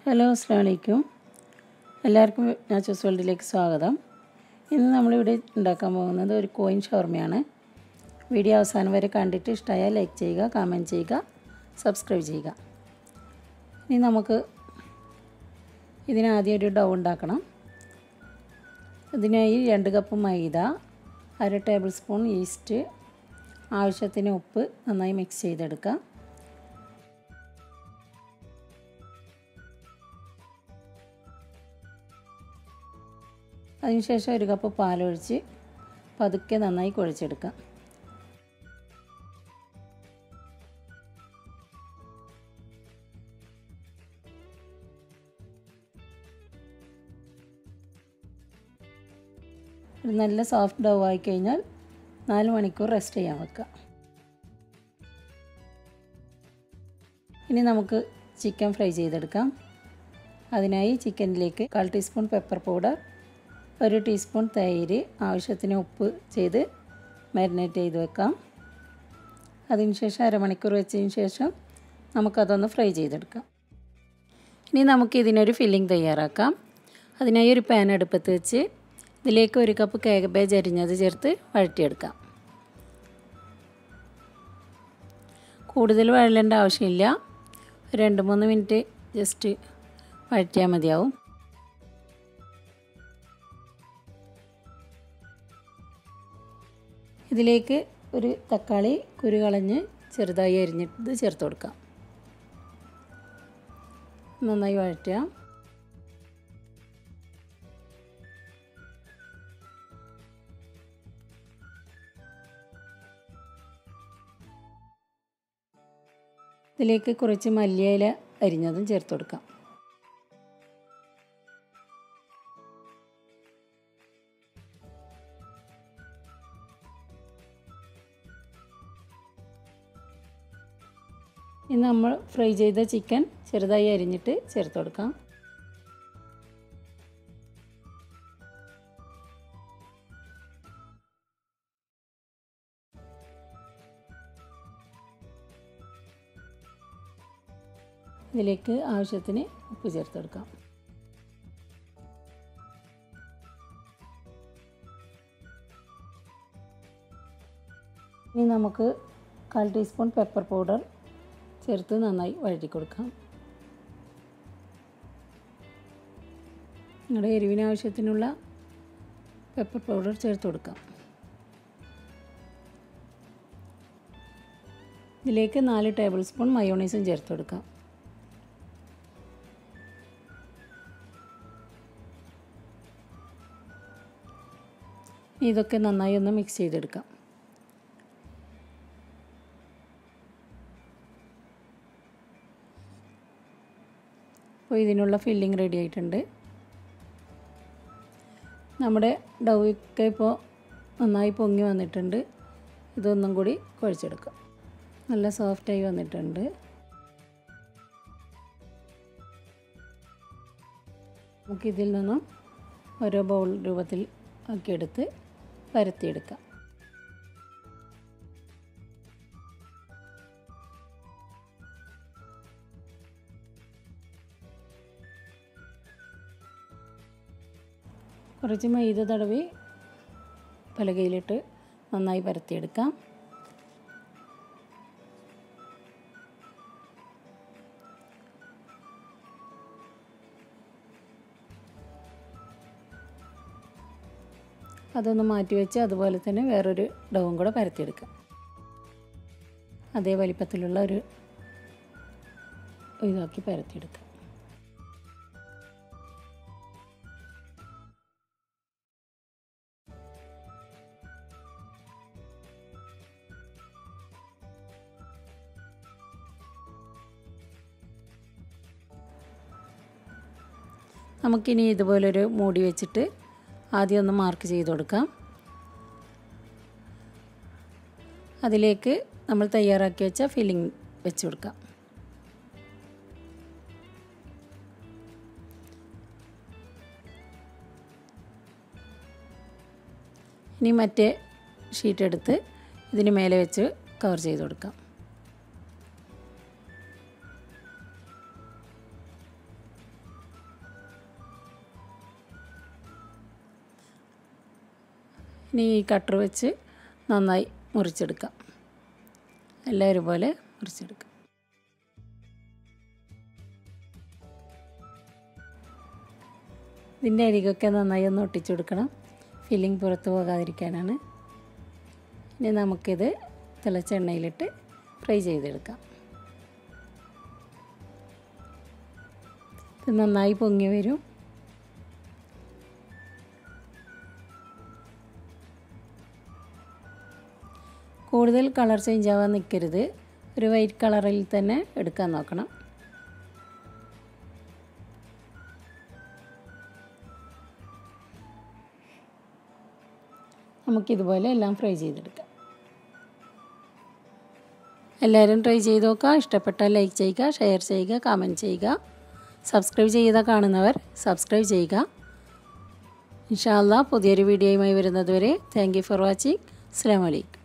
hello അസ്സാം വലൈക്കും എല്ലാവർക്കും നാച്ചൂസ് വേൾഡിലേക്ക് സ്വാഗതം ഇന്ന് നമ്മളിവിടെ ഉണ്ടാക്കാൻ പോകുന്നത് ഒരു കോയിൻ ഷവർമയാണ് വീഡിയോ അവസാനം വരെ കണ്ടിട്ട് ഇഷ്ടമായാൽ ലൈക്ക് ചെയ്യുക കമൻറ്റ് ചെയ്യുക സബ്സ്ക്രൈബ് ചെയ്യുക ഇനി നമുക്ക് ഇതിനാദ്യം ഒരു ഡൗ ഉണ്ടാക്കണം ഇതിനായി രണ്ട് കപ്പ് മൈദ അര ടേബിൾ സ്പൂൺ ഈസ്റ്റ് ആവശ്യത്തിന് ഉപ്പ് നന്നായി മിക്സ് ചെയ്തെടുക്കാം അതിനുശേഷം ഒരു കപ്പ് പാലൊഴിച്ച് പതുക്കെ നന്നായി കുഴച്ചെടുക്കാം ഒരു നല്ല സോഫ്റ്റ് ഡവ് ആയി കഴിഞ്ഞാൽ നാല് മണിക്കൂർ റെസ്റ്റ് ചെയ്യാൻ വെക്കാം ഇനി നമുക്ക് ചിക്കൻ ഫ്രൈ ചെയ്തെടുക്കാം അതിനായി ചിക്കനിലേക്ക് കാൽ ടീസ്പൂൺ പെപ്പർ പൗഡർ ഒരു ടീസ്പൂൺ തൈര് ആവശ്യത്തിന് ഉപ്പ് ചെയ്ത് മാരിനേറ്റ് ചെയ്ത് വെക്കാം അതിനുശേഷം അരമണിക്കൂർ വെച്ചതിന് ശേഷം നമുക്കതൊന്ന് ഫ്രൈ ചെയ്തെടുക്കാം ഇനി നമുക്ക് ഇതിനൊരു ഫില്ലിംഗ് തയ്യാറാക്കാം അതിനായി ഒരു പാൻ അടുപ്പത്ത് വെച്ച് ഇതിലേക്ക് ഒരു കപ്പ് കാബേജ് അരിഞ്ഞത് ചേർത്ത് വഴറ്റിയെടുക്കാം കൂടുതൽ വഴലേണ്ട ആവശ്യമില്ല രണ്ട് മൂന്ന് മിനിറ്റ് ജസ്റ്റ് വഴറ്റിയാൽ മതിയാവും ഇതിലേക്ക് ഒരു തക്കാളി കുരു കളഞ്ഞ് ചെറുതായി അരിഞ്ഞിട്ട് ഇത് ചേർത്ത് കൊടുക്കാം നന്നായി വഴറ്റുക ഇതിലേക്ക് കുറച്ച് മല്ലിയില അരിഞ്ഞതും ചേർത്ത് കൊടുക്കാം ഇനി നമ്മൾ ഫ്രൈ ചെയ്ത ചിക്കൻ ചെറുതായി അരിഞ്ഞിട്ട് ചേർത്ത് കൊടുക്കാം ഇതിലേക്ക് ആവശ്യത്തിന് ഉപ്പ് ചേർത്ത് കൊടുക്കാം ഇനി നമുക്ക് കാൽ ടീസ്പൂൺ പെപ്പർ പൗഡർ ചേർത്ത് നന്നായി വഴറ്റി കൊടുക്കാം നിങ്ങളുടെ എരിവിന് ആവശ്യത്തിനുള്ള പെപ്പർ പൗഡർ ചേർത്ത് കൊടുക്കാം ഇതിലേക്ക് നാല് ടേബിൾ സ്പൂൺ മയോണൈസും ചേർത്ത് കൊടുക്കാം ഇതൊക്കെ നന്നായി ഒന്ന് മിക്സ് ചെയ്തെടുക്കാം അപ്പോൾ ഇതിനുള്ള ഫില്ലിംഗ് റെഡി ആയിട്ടുണ്ട് നമ്മുടെ ഡൗയൊക്കെ ഇപ്പോൾ നന്നായി പൊങ്ങി വന്നിട്ടുണ്ട് ഇതൊന്നും കൂടി കുഴച്ചെടുക്കാം നല്ല സോഫ്റ്റായി വന്നിട്ടുണ്ട് നമുക്കിതിൽ നിന്നും ഓരോ ബൗൾ രൂപത്തിൽ ആക്കിയെടുത്ത് പരത്തിയെടുക്കാം കുറച്ച് മൈദ തടവി പലകയിലിട്ട് നന്നായി പരത്തിയെടുക്കാം അതൊന്ന് മാറ്റി വെച്ച് അതുപോലെ തന്നെ വേറൊരു ഡവും കൂടെ പരത്തിയെടുക്കാം അതേ വലിപ്പത്തിലുള്ള ഒരു ഇതാക്കി പരത്തിയെടുക്കാം നമുക്കിനി ഇതുപോലൊരു മൂടി വെച്ചിട്ട് ആദ്യം ഒന്ന് മാർക്ക് ചെയ്ത് കൊടുക്കാം അതിലേക്ക് നമ്മൾ തയ്യാറാക്കി വെച്ച ഫില്ലിംഗ് വെച്ച് കൊടുക്കാം ഇനി മറ്റേ ഷീറ്റ് എടുത്ത് ഇതിന് മേലെ വെച്ച് കവർ ചെയ്ത് കൊടുക്കാം ഇനി ഈ കട്ടർ വെച്ച് നന്നായി മുറിച്ചെടുക്കാം എല്ലാവരും പോലെ മുറിച്ചെടുക്കാം ഇതിൻ്റെ അരികൊക്കെ നന്നായി ഒന്ന് ഒട്ടിച്ചു കൊടുക്കണം ഫില്ലിങ് പുറത്ത് പോകാതിരിക്കാനാണ് ഇനി നമുക്കിത് തിളച്ച എണ്ണയിലിട്ട് ഫ്രൈ ചെയ്തെടുക്കാം ഇത് നന്നായി പൊങ്ങി വരും കൂടുതൽ കളർ ചേഞ്ച് ആവാൻ നിൽക്കരുത് ഒരു വൈറ്റ് കളറിൽ തന്നെ എടുക്കാൻ നോക്കണം നമുക്കിതുപോലെ എല്ലാം ഫ്രൈ ചെയ്തെടുക്കാം എല്ലാവരും ട്രൈ ചെയ്ത് നോക്കുക ഇഷ്ടപ്പെട്ടാൽ ലൈക്ക് ചെയ്യുക ഷെയർ ചെയ്യുക കമൻറ്റ് ചെയ്യുക സബ്സ്ക്രൈബ് ചെയ്ത കാണുന്നവർ സബ്സ്ക്രൈബ് ചെയ്യുക ഇൻഷാല്ല പുതിയൊരു വീഡിയോയുമായി വരുന്നതുവരെ താങ്ക് യു ഫോർ വാച്ചിങ് അസ്സാം വലൈക്കും